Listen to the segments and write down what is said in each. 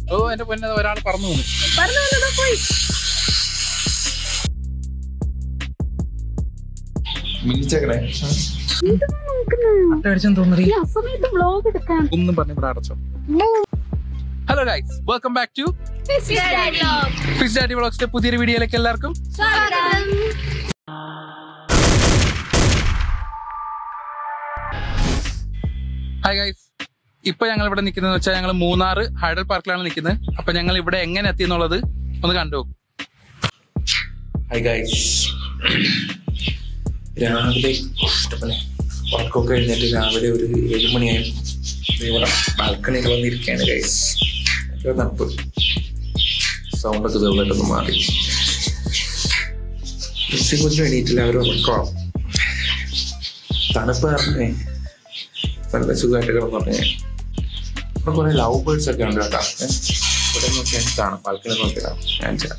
ഓ എന്റെ പൊന്നെ ഒരാൾ പറന്നു വന്നു പറഞ്ഞു വന്നതാ പോയി മിനിച്ചേക്കണേ അട്ടടിച്ചെന്ന് തോന്നുന്നു ഈ അസമയത്ത് വ്ലോഗ് എടുക്കാൻ ഒന്നും പറഞ്ഞ് ഇവിടെ അടച്ചോ hello guys welcome back to fix daddy വ്ളോഗ്സിന്റെ പുതിയൊരു വീഡിയോയിലേക്ക് എല്ലാവർക്കും ഹായ് ഗൈസ് ഇപ്പൊ ഞങ്ങൾ ഇവിടെ നിൽക്കുന്നത് വെച്ചാൽ ഞങ്ങൾ മൂന്നാർ ഹൈഡൽ പാർക്കിലാണ് നിൽക്കുന്നത് അപ്പൊ ഞങ്ങൾ ഇവിടെ എങ്ങനെ എത്തി എന്നുള്ളത് ഒന്ന് കണ്ടു ഹായ് ഗൈസ് രാവിലെ ഇഷ്ടപ്പെടെ വർക്കൊക്കെ കഴിഞ്ഞിട്ട് രാവിലെ ഒരു ഏഴ് മണിയായി ഇവിടെ ബാൽക്കണിയിൽ വന്നിരിക്കുകയാണ് ഗൈസ് തണുപ്പ് സൗണ്ടൊക്കെ ചെറുതായിട്ടൊന്ന് മാറി മിസ്സി കുറിച്ച് വേണ്ടിയിട്ടില്ല അവർ ഉറക്കോ തണുപ്പ് കാരണേ നല്ല സുഖമായിട്ട് കിടന്നുറങ്ങി ഇവിടെ കുറെ ലവ് ബേർഡ്സ് ഒക്കെ ഉണ്ട് കേട്ടോ ഏ, ഇവിടെ നോക്കിയാൽ കാണാം ബാൽക്കണി നോക്കിയാൽ ഞാൻ ചെയ്യാം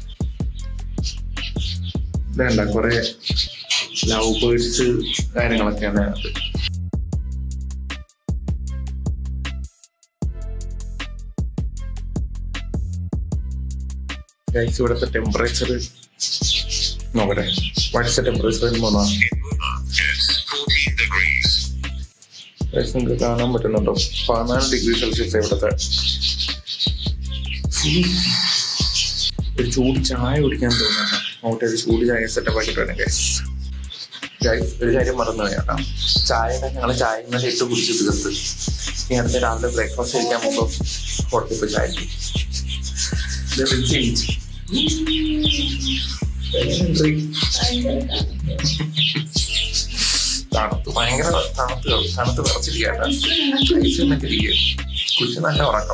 വേണ്ട കുറെ ലവ് ബേർഡ്സ് കാര്യങ്ങളൊക്കെയാണ് അത് ഗൈസ് ഇവിടുത്തെ ടെമ്പറേച്ചർ നോക്കട്ടെ വാട്ട്സ് ടെമ്പറേച്ചർ മൂന്നാ ഗൈസ് നിങ്ങൾക്ക് കാണാൻ പറ്റുന്നുണ്ടോ പതിനാല് ഡിഗ്രി സെൽഷ്യസ് ഇവിടുത്തെ ഒരു ചൂട് ചായ കുടിക്കാൻ തോന്നുന്നു അങ്ങോട്ട് ഒരു ചൂട് ചായ സെറ്റപ്പ് ആക്കിയിട്ട് വേണം ഗൈസ് ഗൈസ് ഒരു കാര്യം മറന്നു പോയി കേട്ടോ ചായ ഞങ്ങൾ ചായ ഇന്നലെ ഇട്ട് കുടിച്ച് തീർത്ത് ഇനി അടുത്ത രാവിലെ ബ്രേക്ക്ഫാസ്റ്റ് കഴിക്കാൻ പോകുമ്പോൾ പുറത്ത് പോയി ചായ കുടിക്കും. ഇത് rinse ചെയ്യിച്ച്. തണുത്ത് ഭയങ്കര തണുത്ത് തണുത്ത് നിറച്ചിരിക്കട്ടെ ഐസ് ഇരിക്കുക കുറിച്ച് നല്ല ഉറക്കം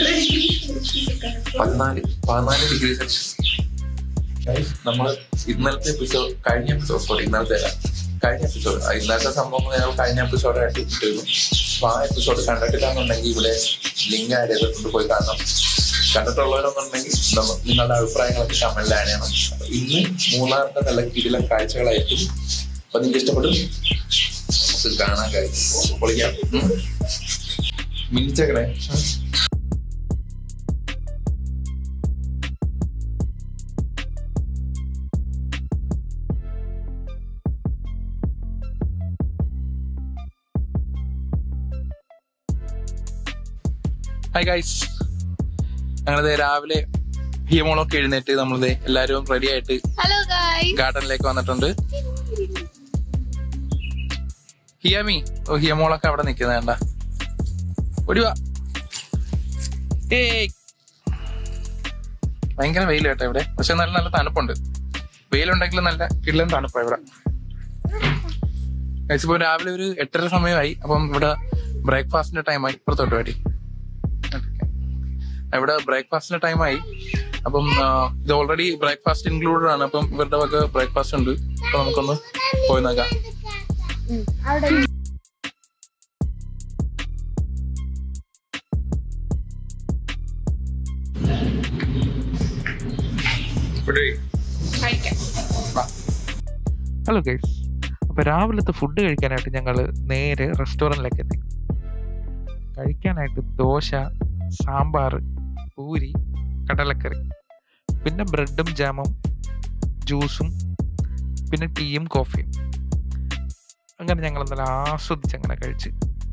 പതിനാല് പതിനാല് ഡിഗ്രി സെൽഷ്യസ് നമ്മൾ ഇന്നലത്തെ എപ്പിസോഡ് കഴിഞ്ഞ എപ്പിസോഡ് സോറി ഇന്നലത്തെ അല്ല കഴിഞ്ഞ എപ്പിസോഡ് ഇന്നലത്തെ സംഭവം ഞങ്ങൾ കഴിഞ്ഞ എപ്പിസോഡായിട്ട് ഇട്ടിരുന്നു അപ്പൊ ആ എപ്പിസോഡ് കണ്ടിട്ടില്ലാന്നുണ്ടെങ്കിൽ ഇവിടെ ലിങ്ക് ആഡ് ചെയ്തിട്ടുണ്ട് പോയി കാണണം കണ്ടിട്ടുള്ളവരെന്നുണ്ടെങ്കിൽ നമ്മ- നിങ്ങളുടെ അഭിപ്രായങ്ങളൊക്കെ കമന്റിൽ ആഡ് ചെയ്യണം അപ്പൊ ഇന്ന് മൂന്നാറിന്റെ നല്ല കിടിലം കാഴ്ചകളായിരിക്കും അപ്പൊ നിങ്ങൾക്ക് ഇഷ്ടപ്പെടും നമുക്ക് കാണാൻ കഴിയും പൊളിക്കാം ഉം. മിനിച്ചേക്കണേ ഉം. ഹായ് ഗൈസ് ഞങ്ങളിത് രാവിലെ ഹിയമോളൊക്കെ എഴുന്നേറ്റ് നമ്മളിത് എല്ലാവരും റെഡി ആയിട്ട് ഹലോ ഗായ് ഗാർഡനിലേക്ക് വന്നിട്ടുണ്ട് ഹിയമി ഓ ഹിയമോളൊക്കെ അവിടെ നിൽക്കുന്നത് വേണ്ട ഒടിവാ ഏയ് ഭയങ്കര വെയിൽ കേട്ടോ ഇവിടെ പക്ഷെ നല്ല നല്ല തണുപ്പുണ്ട് വെയിലുണ്ടെങ്കിലും നല്ല കിടലൻ തണുപ്പാണ് ഇവിടെ Guys, ഇപ്പൊ രാവിലെ ഒരു എട്ടര സമയമായി അപ്പം ഇവിടെ ബ്രേക്ക്ഫാസ്റ്റിന്റെ ടൈമായി ഇപ്പുറത്തോട്ട് വേണ്ടി ഇവിടെ ബ്രേക്ക്ഫാസ്റ്റിന്റെ ടൈമായി അപ്പം ആ, ഇത് ഓൾറെഡി ബ്രേക്ക്ഫാസ്റ്റ് ഇൻക്ലൂഡഡ് ആണ് അപ്പം ഇവരുടെ വക ബ്രേക്ക്ഫാസ്റ്റ് ഉണ്ട് അപ്പൊ നമുക്കൊന്ന് പോയി നോക്കാം ഹലോ ഗൈസ് അപ്പൊ രാവിലത്തെ ഫുഡ് കഴിക്കാനായിട്ട് ഞങ്ങൾ നേരെ റെസ്റ്റോറൻറ്റിലേക്ക് എത്തി കഴിക്കാനായിട്ട് ദോശ സാമ്പാർ പൂരി കടലക്കറി പിന്നെ ബ്രെഡും ജാമും ജ്യൂസും പിന്നെ ടീയും കോഫിയും അങ്ങനെ ഞങ്ങൾ നല്ല ആസ്വദിച്ച് അങ്ങനെ കഴിച്ച്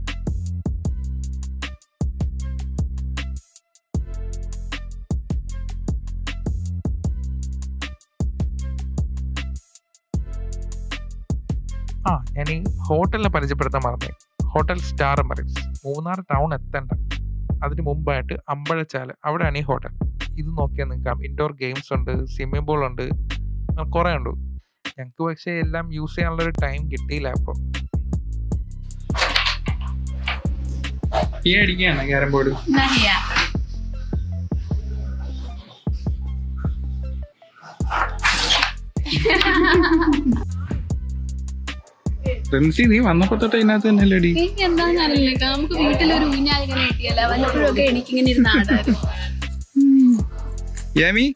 ആ ഞാൻ ഈ ഹോട്ടലിനെ പരിചയപ്പെടുത്താൻ മറന്നേ ഹോട്ടൽ സ്റ്റാർ മറിറ്റ്സ് മൂന്നാർ ടൗൺ എത്തണ്ട അതിന് മുമ്പായിട്ട് അമ്പഴച്ചാല് അവിടെയാണ് ഈ ഹോട്ടൽ ഇത് നോക്കിയാൽ നിൽക്കാം ഇൻഡോർ ഗെയിംസ് ഉണ്ട് സ്വിമ്മിംഗ് പൂൾ ഉണ്ട് അങ്ങനെ കുറേ ഉണ്ട് ഞങ്ങൾക്ക് പക്ഷേ എല്ലാം യൂസ് ചെയ്യാനുള്ള ഒരു ടൈം കിട്ടിയില്ല അപ്പം ഈ അടിക്കുകയാണ് ക്യാരം ബോർഡ് റിൻസി നീ വന്നപ്പോ തൊട്ട് ഇതിനകത്ത് തന്നെ അടി എനിക്ക് എന്താന്ന് അറിയില്ല കേട്ടോ. നമുക്ക് വീട്ടിലൊരു ഊഞ്ഞാലിങ്ങനെ കിട്ടിയല്ല വല്ലപ്പോഴും ഒക്കെ എനിക്കിങ്ങനെ ഇരുന്ന് ആടായിരുന്നു യാമി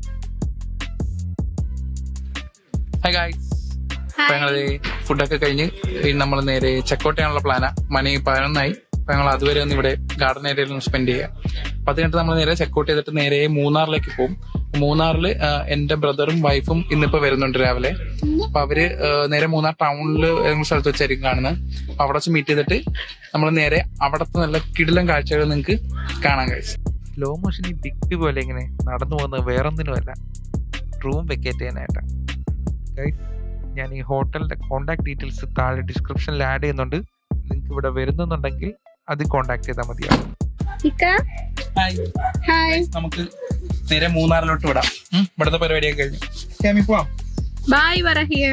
ഹായ് ഗായ്സ് അപ്പൊ ഞങ്ങള് ഫുഡൊക്കെ കഴിഞ്ഞ് നമ്മൾ നേരെ ചെക്കൗട്ട് ചെയ്യാനുള്ള പ്ലാനാ മണി പതിനൊന്നായി അപ്പൊ ഞങ്ങൾ അതുവരെ ഒന്ന് ഇവിടെ ഗാർഡൻ ഏരിയയിൽ ഒന്ന് സ്പെൻഡ് ചെയ്യാം അപ്പൊ അത് കഴിഞ്ഞിട്ട് നമ്മൾ നേരെ ചെക്കൗട്ട് ചെയ്തിട്ട് നേരെ മൂന്നാറിലേക്ക് പോകും മൂന്നാറിൽ എന്റെ ബ്രദറും വൈഫും ഇന്നിപ്പോ വരുന്നുണ്ട് രാവിലെ അപ്പൊ അവര് ആ, നേരെ മൂന്നാർ ടൗണിൽ ഏതെങ്കിലും സ്ഥലത്ത് വെച്ചായിരിക്കും കാണുന്നത് അപ്പൊ അവിടെ വെച്ച് മീറ്റ് ചെയ്തിട്ട് നമ്മൾ നേരെ അവിടത്തെ നല്ല കിടിലം കാഴ്ചകൾ നിങ്ങൾക്ക് കാണാൻ കഴിച്ചു സ്ലോ മോഷൻ ഈ ബിഗ് പോലെ ഇങ്ങനെ നടന്നു പോകുന്നത് വേറൊന്നിനുമല്ല റൂം വെക്കേറ്റ് ചെയ്യാനായിട്ടാണ് Guys, ഞാൻ ഈ ഹോട്ടലിന്റെ കോൺടാക്ട് ഡീറ്റെയിൽസ് താഴെ ഡിസ്ക്രിപ്ഷനിൽ ആഡ് ചെയ്യുന്നുണ്ട് നിങ്ങൾക്ക് ഇവിടെ വരുന്നുണ്ടെങ്കിൽ അത് കോൺടാക്ട് ചെയ്താൽ മതിയാവും ഇക്ക ഹായ് നമുക്ക് നേരെ മൂന്നാറിലോട്ട് വിടാം ഉം, ഇവിടുത്തെ പരിപാടിയൊക്കെ കഴിഞ്ഞു ക്യാമി പോവാം ബൈ വറഹിയ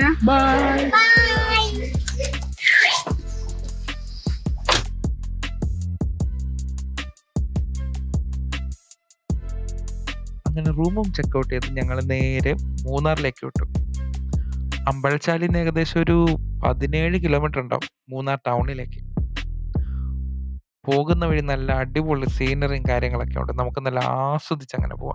അങ്ങനെ റൂമും ചെക്കൗട്ട് ചെയ്ത് ഞങ്ങൾ നേരെ മൂന്നാറിലേക്ക് വിട്ടു അമ്പഴച്ചാലിൽ നിന്ന് ഏകദേശം ഒരു പതിനേഴ് കിലോമീറ്റർ ഉണ്ടാവും മൂന്നാർ ടൗണിലേക്ക് പോകുന്ന വഴി നല്ല അടിപൊളി സീനറിയും കാര്യങ്ങളൊക്കെ ഉണ്ട് നമുക്ക് നല്ല ആസ്വദിച്ച് അങ്ങനെ പോവാം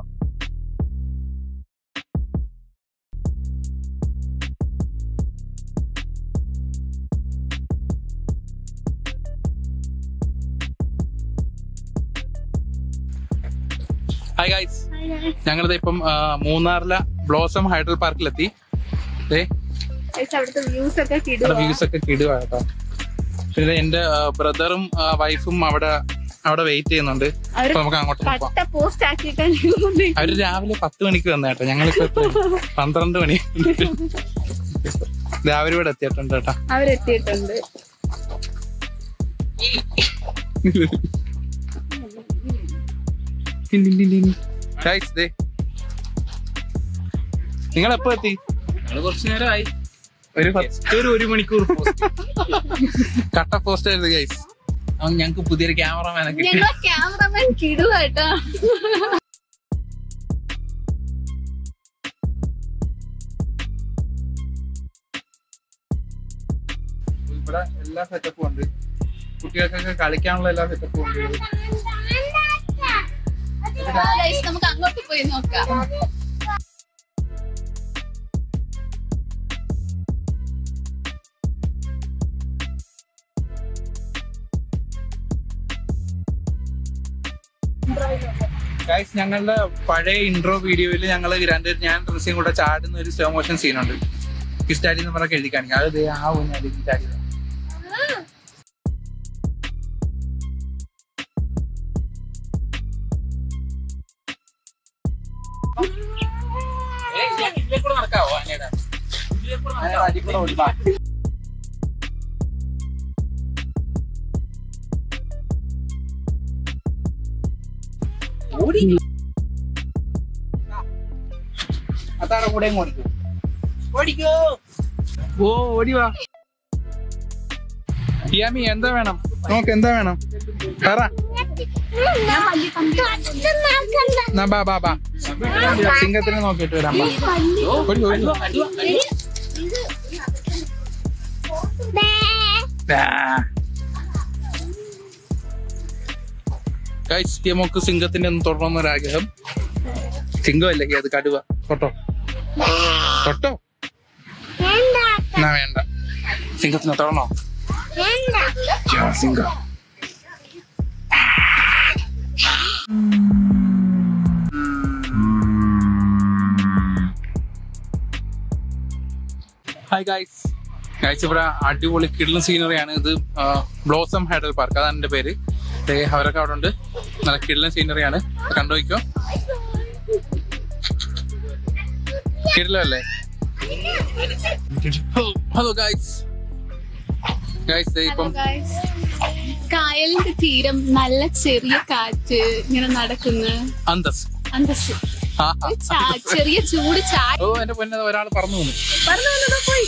ഹായ് ഗൈസ് ഞങ്ങളിത് ഇപ്പം ആ, മൂന്നാറിലെ ബ്ലോസം ഹൈഡൽ പാർക്കിലെത്തി ദേ അവിടുത്തെ വ്യൂസ് ഒക്കെ അവിടെ കിടുവാ വ്യൂസ് ഒക്കെ കിടുക കേട്ടോ പിന്നെ എന്റെ ബ്രദറും വൈഫും അവിടെ അവിടെ വെയിറ്റ് ചെയ്യുന്നുണ്ട് അവര് അപ്പൊ നമുക്ക് അങ്ങോട്ട് പോവാം കട്ട പോസ്റ്റ് ആക്കിയിട്ടാണ് അവര് രാവിലെ പത്ത് മണിക്ക് വന്ന കേട്ടോ ഞങ്ങളിപ്പോ എത്രയായി? പന്ത്രണ്ട് മണി രാവിലെ ഇവിടെ എത്തിയിട്ടുണ്ട് കേട്ടോ അവരെത്തിയിട്ടുണ്ട് ഗൈസ് ദേ നിങ്ങൾ എപ്പോ എത്തി കുറച്ചു നേരമായി ഒരു പത്ത് ഒരു ഒരു മണിക്കൂർ കട്ട പോസ്റ്റ് ആയിരുന്നു ഗൈസ് ഞങ്ങക്ക് പുതിയൊരു ക്യാമറമാനെ കിട്ടി ഞങ്ങളെ ക്യാമറമാൻ കിടുവാട്ടോ ഇവിടെ എല്ലാ സെറ്റപ്പും ഉണ്ട് കുട്ടികൾക്കൊക്കെ കളിക്കാനുള്ള എല്ലാ സെറ്റപ്പും ഉണ്ട് Guys, നമുക്ക് അങ്ങോട്ട് പോയി നോക്കാം ഗൈസ് ഞങ്ങളുടെ പഴയ ഇൻട്രോ വീഡിയോയിൽ ഞങ്ങൾ രണ്ട് ഞാൻ ഡ്രസ്സിയും കൂടെ ചാടുന്ന ഒരു സ്ലോ മോഷൻ സീനുണ്ട് കിസ്റ്റാലി എന്ന് പറഞ്ഞ എഴുതി കാണിക്കും അത് ദേ ആ ഊഞ്ഞാലി ചാടി നടക്കാവോ അങ്ങയുടെ അടി കൂടെ ഓടി വാ. അതാണ് കൂടെ ഓടിക്കോ ഓടിക്കോ ഓ ഓടി വാ ടിയാമി എന്താ വേണം നോക്ക് എന്താ വേണം പറ എന്നാ ബാ ബാ ബാ സിംഗത്തിനെ നോക്കിയിട്ട് വരാം ബാ. ഓടി ഓടി ഗൈസ് നമുക്ക് സിംഗത്തിന്റെ ഒന്ന് തൊടണമെന്നൊരാഗ്രഹം സിംഗമല്ലേ അത് കടുവ തൊട്ടോ തൊട്ടോ എന്നാ വേണ്ട സിംഗത്തിനെ തൊടണോ യാ, സിംഗം ഹായ് ഗൈസ് ഗൈസ് ഇവിടെ അടിപൊളി കിടലും സീനറിയാണ് ഇത് ബ്ലോസം ഹൈഡൽ പാർക്ക് അതാണ് എൻ്റെ പേര് ദേ അവരൊക്കെ അവിടെ ഉണ്ട് നല്ല കിടലൻ സീനറിയാണ് കണ്ടുപോയിക്കോ കിടലല്ലേ ഹലോ ഗൈസ് ഗൈസ് ഇപ്പം Guys, കായലിന്റെ തീരം നല്ല ചെറിയ കാറ്റ് ഇങ്ങനെ നടക്കുന്നു അന്തസ് അന്തസ് ആ, ആ. ഒരു ചാ- ചെറിയ ചൂട് ചായ ഓ എന്റെ പൊന്നെ ഒരാൾ പറന്നു പോന്നു പറഞ്ഞു വന്നതാ പോയി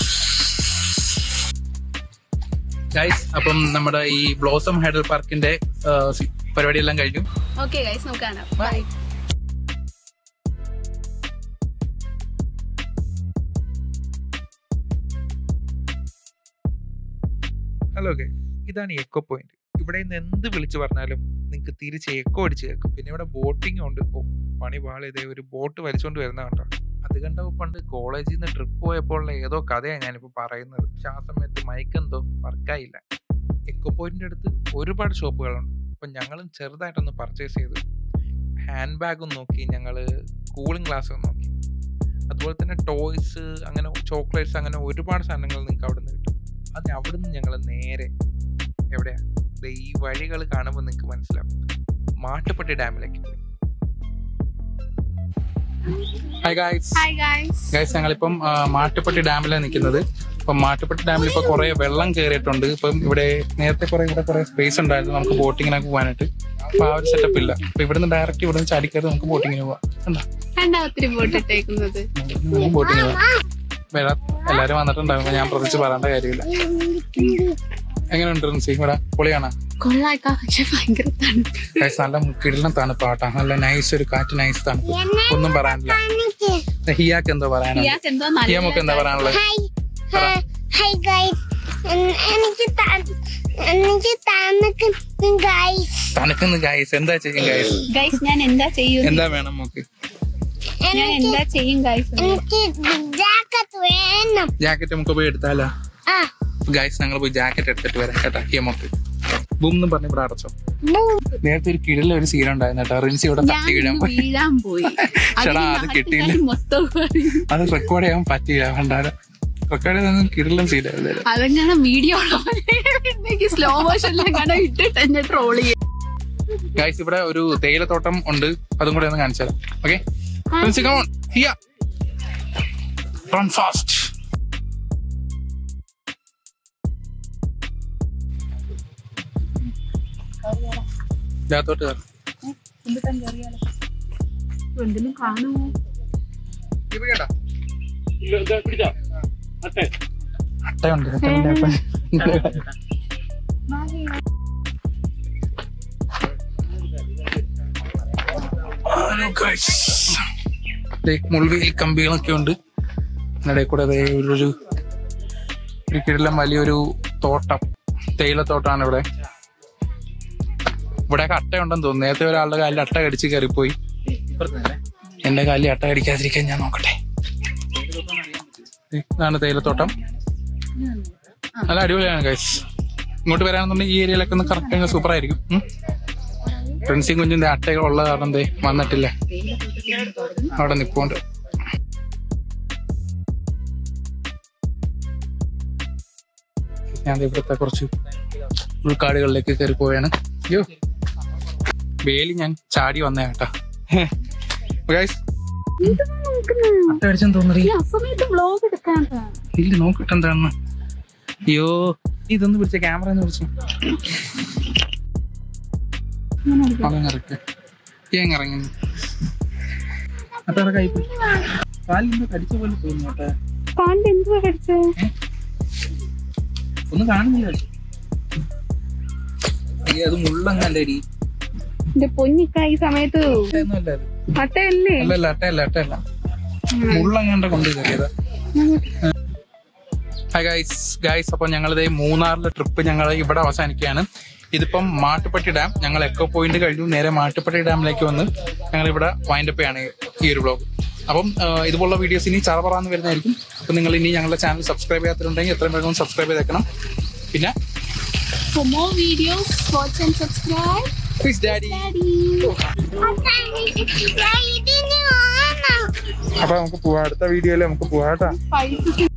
ഗൈസ് അപ്പം നമ്മുടെ ഈ ബ്ലോസം ഹൈഡൽ പാർക്കിന്റെ ആ, സി- പരിപാടിയെല്ലാം കഴിഞ്ഞു ഓക്കെ ഗൈസ് നമുക്ക് കാണാം ബൈ ഹലോ ഗൈസ് ഇതാണ് എക്കോ പോയിന്റ് ഇവിടെ നിന്ന് എന്ത് വിളിച്ചു പറഞ്ഞാലും നിങ്ങൾക്ക് തിരിച്ച് എക്കോ അടിച്ച് കേൾക്കും പിന്നെ ഇവിടെ ബോട്ടിംഗ് ഉണ്ട് ഓ, പണി പാളി ഇതേ ഒരു ബോട്ട് വലിച്ചുകൊണ്ട് വരുന്ന കണ്ടോ അത് കണ്ടപ്പോൾ പണ്ട് കോളേജിൽ നിന്ന് ട്രിപ്പ് പോയപ്പോഴുള്ള ഏതോ കഥയാണ് ഞാനിപ്പോൾ പറയുന്നത് പക്ഷെ ആ സമയത്ത് മൈക്ക് എന്തോ വർക്കായില്ല എക്കോ പോയിന്റിന്റെ അടുത്ത് ഒരുപാട് ഷോപ്പുകളുണ്ട് അപ്പം ഞങ്ങളും ചെറുതായിട്ടൊന്ന് പർച്ചേസ് ചെയ്തു ഹാൻഡ് ബാഗും നോക്കി ഞങ്ങൾ കൂളിംഗ് ഗ്ലാസ്സും നോക്കി അതുപോലെ തന്നെ ടോയ്സ് അങ്ങനെ ചോക്ലേറ്റ്സ് അങ്ങനെ ഒരുപാട് സാധനങ്ങൾ നിങ്ങൾക്ക് അവിടെ നിന്ന് കിട്ടും അത് അവിടെ നിന്ന് ഞങ്ങൾ നേരെ എവിടെയാ ദേ ഈ വഴികൾ കാണുമ്പോൾ നിങ്ങൾക്ക് മനസ്സിലാവും മാട്ടുപ്പെട്ടി ഡാമിലേക്ക് പോയി hi guys hi guys guys ഞങ്ങളിപ്പം ആ, മാട്ടുപ്പെട്ടി ഡാമിലാണ് നിൽക്കുന്നത് അപ്പം മാട്ടുപ്പെട്ടി ഡാമിൽ ഇപ്പൊ കുറെ വെള്ളം കയറിയിട്ടുണ്ട് ഇപ്പം ഇവിടെ നേരത്തെ കുറെ ഇവിടെ കുറെ സ്പേസ് ഉണ്ടായിരുന്നു നമുക്ക് ബോട്ടിങ്ങിനൊക്കെ പോകാനായിട്ട് അപ്പൊ ആ ഒരു സെറ്റപ്പ് ഇല്ല അപ്പൊ ഇവിടുന്ന് ഡയറക്റ്റ് ഇവിടുന്ന് ചാടിക്കയറി നമുക്ക് ബോട്ടിങ്ങിന് പോവാം കണ്ടോ കണ്ടാ ഒത്തിരി പോട്ടിട്ടേക്കുന്നത് ബോട്ടിങ്ങിന് പോവാം വരാ എല്ലാരും വന്നിട്ടുണ്ടാകുമ്പോ ഞാൻ പ്രത്യേകിച്ച് പറയേണ്ട കാര്യമില്ല എങ്ങനെയുണ്ട് റിൻസി ഇവിടെ പൊളിയാണോ കൊള്ളാക്കാ പക്ഷെ ഭയങ്കര തണുപ്പ് ഗൈസ് നല്ല കിടലം തണുപ്പാട്ടാ നല്ല നൈസ് ഒരു കാറ്റ് നൈസ് തണുപ്പ് ഒന്നും പറയാനില്ല ഹിയാക്ക് എന്തോ പറയാനുണ്ട് ഇയാൾക്ക് എന്തോ ഹിയാമൊക്കെ എന്താ നല്ല പറയാനുള്ളത് ഹായ് ഹായ് ഗൈസ് എനിക്ക് ത- എനിക്ക് തണുക്കും ഗൈസ് തണുക്കുന്നു ഗൈസ് എന്താ ചെയ്യും ഗൈസ് ഗൈസ് ഞാൻ എന്താ ചെയ്യും എന്താ വേണം നമുക്ക് ഞാൻ എന്താ ചെയ്യും ഗൈസ് എനിക്ക് ജാക്കറ്റ് വേണം ജാക്കറ്റ് നമുക്ക് പോയി എടുത്താലോ ആ ഗൈസ് ഞങ്ങൾ പോയി ജാക്കറ്റ് എടുത്തിട്ട് വരാം കേട്ടാ ഹിയമൊക്കെ ബൂം എന്ന് പറഞ്ഞ് ഇവിടെ അടച്ചോ ബൂ. നേരത്തെ ഒരു കിടില ഒരു സീൻ ഉണ്ടായിരുന്നു കേട്ടോ റിൻസി ഇവിടെ ഞാൻ തട്ടി വീഴാൻ ഒന്ന് പോയി വീഴാൻ പോയി ചേട്ടാ, അതിന് അത് കിട്ടിയില്ല. നാട്ടുകാര് മൊത്തം പറയും. അത് റെക്കോർഡ് ചെയ്യാൻ പറ്റിയില്ല കണ്ടാല റെക്കോർഡ് ചെയ്തൊന്നും കിടിലം സീനായിരുന്നു അതെങ്ങനെ വീഡിയോ സ്ലോ മോഷനിലെങ്ങനെ ഇട്ടിട്ട് എന്നെ ട്രോൾ ചെയ്യും ഗൈസ് ഇവിടെ ഒരു തേയിലത്തോട്ടം ഉണ്ട് അതും കൂടെ ഒന്ന് കാണിച്ചു തരാം okay Rincy come on here run fast ഇതിനകത്തോട്ട് കയറി എന്തിനും കാണുമോ അട്ടയുണ്ട് അട്ടയുടെ അകത്ത്. ഹലോ ഗൈസ് ദേ മുൾവേലി കമ്പികളൊക്കെ ഉണ്ട് ഇതിനിടയിൽ കൂടെ ദേ ഒരു ഒരു ഒരു കിടിലം വലിയൊരു തോട്ടം തേയിലത്തോട്ടമാണ് ഇവിടെ ഇവിടെയൊക്കെ അട്ടയുണ്ടെന്ന് തോന്നുന്നു നേരത്തെ ഒരാളുടെ കാലിൽ അട്ട കടിച്ച് കയറിപ്പോയി എന്റെ കാലിൽ അട്ട കടിക്കാതിരിക്കാൻ ഞാൻ നോക്കട്ടെ ദേ, ഇതാണ് തേയിലത്തോട്ടം നല്ല അടിപൊളിയാണ് ഗൈസ് ഇങ്ങോട്ട് വരാണെന്നുണ്ടെങ്കിൽ ഈ ഏരിയയിലൊക്കെ ഒന്ന് കറക്റ്റ് സൂപ്പർ ആയിരിക്കും ഫ്രണ്ട്സിയും കുഞ്ഞിന്റെ അട്ടകൾ ഉള്ള കാരണം എന്തേ വന്നിട്ടില്ല അവിടെ നിപ്പോണ്ട് ഞാൻ ദേ ഇവിടുത്തെ കുറച്ച് ഉൾക്കാടുകളിലേക്ക് കയറി പോവുകയാണ് അയ്യോ വേലി ഞാൻ ചാടി വന്നേ കേട്ടാ ഗൈസ് അട്ട അടിച്ചെന്ന് തോന്നുന്നു ഈ അസമയത്ത് വ്ലോഗ് എടുക്കാണ്ടാ ഇല്ല നോക്കിട്ട് എന്താണെന്ന് അയ്യോ ഇതൊന്ന് പിടിച്ച ക്യാമറ ഒന്ന് പിടിച്ചു അതങ്ങിറക്ക് ഏങ്ങ ഇറങ്ങി അട്ടയുടെ കൈ പോയി കാലിന്റെ കടിച്ച പോലെ തോന്നുന്നു കേട്ടെ കാണ്ട് എന്തുവാ കടിച്ചത് ഒന്നും കാണുന്നില്ല അയ്യോ അത് മുള്ളങ്ങല്ലടി എന്റെ പൊന്നിക്ക ഈ സമയത്ത് അട്ടയൊന്നും അല്ല അത് അട്ടയല്ലേ അല്ലല്ല അട്ടയല്ല അട്ടയല്ല മുള്ളങ്ങണ്ട കൊണ്ട് കയറിയതാ ഹായ് ഗൈസ് ഗൈസ് അപ്പോൾ ഞങ്ങളിത് മൂന്നാറിലെ ട്രിപ്പ് ഞങ്ങൾ ഇവിടെ അവസാനിക്കുകയാണ് ഇതിപ്പം മാട്ടുപ്പെട്ടി ഡാം ഞങ്ങൾ എക്കോ പോയിന്റ് കഴിഞ്ഞു നേരെ മാട്ടുപ്പെട്ടി ഡാമിലേക്ക് വന്ന് ഞങ്ങൾ ഇവിടെ വൈൻഡപ്പ് ചെയ്യാണ് ഈ ഒരു വ്ളോഗ് അപ്പം ആ, ഇതുപോലുള്ള വീഡിയോസ് ഇനി ചറപറാന്ന് വരുന്നതായിരിക്കും അപ്പം നിങ്ങൾ ഇനി ഞങ്ങളുടെ ചാനൽ സബ്സ്ക്രൈബ് ചെയ്യാത്തിട്ടുണ്ടെങ്കിൽ എത്രയും വേഗം സബ്സ്ക്രൈബ് ചെയ്തേക്കണം പിന്നെ For more videos, watch and subscribe. Please, Daddy. Daddy. ഇതിന് വേണം അപ്പൊ നമുക്ക് പോവാം അടുത്ത വീഡിയോയിൽ നമുക്ക് പോവാം കേട്ടോ Spicy